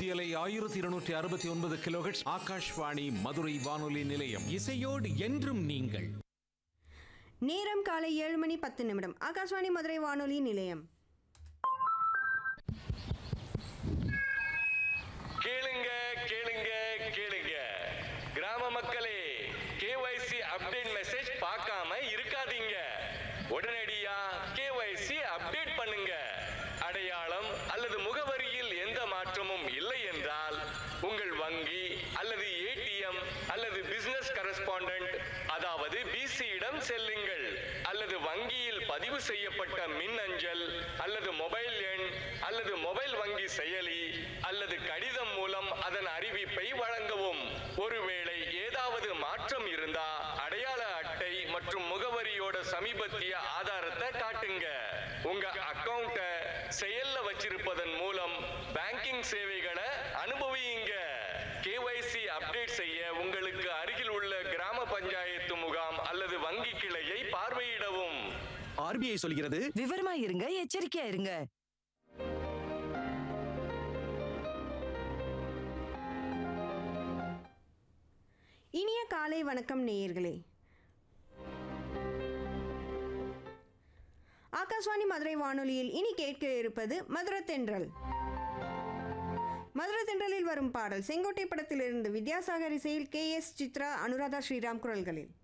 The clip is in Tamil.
மத்தியலை ஆயிரத்தி இருநூற்றி அறுபத்தி ஒன்பது கிலோஹெட்ஸ் ஆகாஷ்வாணி மதுரை வானொலி நிலையம் இசையோடு என்றும் நீங்கள் நேரம் காலை ஏழு மணி பத்து நிமிடம் ஆகாஷ்வாணி மதுரை வானொலி நிலையம் கேளுங்க கேளுங்க கேளுங்க கிராம மக்களே கேஒய்சி அப்டேட் மெசேஜ் பார்க்காம இருக்காதீங்க உடனடியா கேஒய்சி அப்டேட் பண்ணுங்க அடையாளம் அல்லது முகவரியில் எந்த மாற்றமும் இல்லை என்றால் உங்கள் வங்கி அல்லது ஏடிஎம் அல்லது பிசினஸ் கரஸ்பாண்டன்ட் அதாவது பிசியிடம் செல்லுங்கள் அல்லது வங்கியில் பதிவு செய்யப்பட்ட மின்னஞ்சல் அல்லது மொபைல் எண் அல்லது மொபைல் வங்கி செயலி அல்லது கடிதம் மூலம் அதன் அறிவிப்பை வழங்கவும் ஒருவேளை ஏதாவது மாற்றம் இருந்தா அடையாள அட்டை மற்றும் முகவரியோட சமீபத்திய ஆதாரத்தை காட்டுங்க உங்க அக்கவுண்ட செயல்ல வச்சிருப்பதன் மூலம் பேங்கிங் சேவைகளை அனுபவியுங்க கேஒய்சி அப்டேட் செய்ய உங்களுக்கு அருகில் உள்ள கிராம பஞ்சாயத்து முகாம் அல்லது வங்கி கிளையை பார்வையிடவும் ஆர்பிஐ சொல்கிறது விவரமா இருங்க எச்சரிக்கையா இருங்க இனிய காலை வணக்கம் நேயர்களே ஆகாஷ்வாணி மதுரை வானொலியில் இனி கேட்க இருப்பது மதுர தென்றல் மதுர தென்றலில் வரும் பாடல் செங்கோட்டை படத்திலிருந்து வித்யாசாகர் இசையில் கே எஸ் சித்ரா அனுராதா ஸ்ரீராம் குரல்களில்